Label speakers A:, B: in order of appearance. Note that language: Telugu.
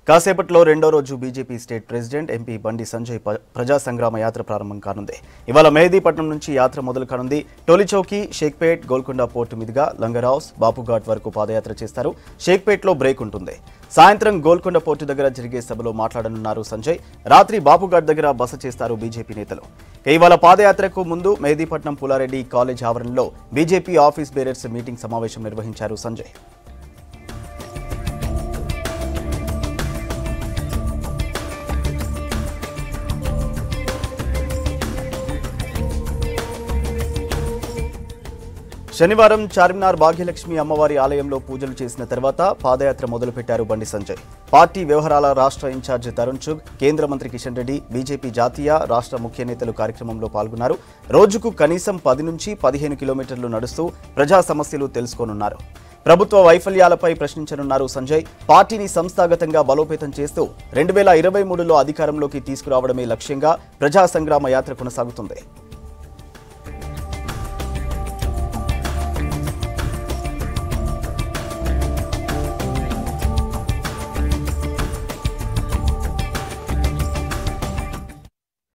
A: కాసేపట్లో రెండో రోజు బీజేపీ స్టేట్ ప్రెసిడెంట్ ఎంపీ బండి సంజయ్ ప- ప్రజా సంగ్రామ యాత్ర ప్రారంభం కానుంది ఇవాళ మెహదీపట్నం నుంచి యాత్ర మొదలు కానుంది టోలిచౌకి షేక్పేట్ గోల్కొండ పోర్టు మీదుగా లంగర్ హౌస్ బాపుఘాట్ వరకు పాదయాత్ర చేస్తారు షేక్పేట్లో బ్రేక్ ఉంటుంది సాయంత్రం గోల్కొండ పోర్టు దగ్గర జరిగే సభలో మాట్లాడనున్నారు సంజయ్ రాత్రి బాపుఘాట్ దగ్గర బస చేస్తారు బీజేపీ నేతలు ఇక ఇవాళ పాదయాత్రకు ముందు మెహదీపట్నం పులారెడ్డి కాలేజ్ ఆవరణలో బీజేపీ ఆఫీస్ బేరర్స్ మీటింగ్ సమావేశం నిర్వహించారు సంజయ్ శనివారం చార్మినార్ భాగ్యలక్ష్మి అమ్మవారి ఆలయంలో పూజలు చేసిన తర్వాత పాదయాత్ర మొదలుపెట్టారు బండి సంజయ్ పార్టీ వ్యవహారాల రాష్ట్ర ఇన్ఛార్జ్ తరుణ్ చుగ్ కేంద్ర మంత్రి కిషన్ రెడ్డి బీజేపీ జాతీయ రాష్ట్ర ముఖ్య నేతలు కార్యక్రమంలో పాల్గొన్నారు రోజుకు కనీసం పది నుంచి పదిహేను కిలోమీటర్లు నడుస్తూ ప్రజా సమస్యలు తెలుసుకోనున్నారు ప్రభుత్వ వైఫల్యాలపై ప్రశ్నించనున్నారు సంజయ్ పార్టీని సంస్థాగతంగా బలోపేతం చేస్తూ రెండు వేల ఇరవై మూడులో అధికారంలోకి తీసుకురావడమే లక్ష్యంగా ప్రజా సంగ్రామ యాత్ర కొనసాగుతుంది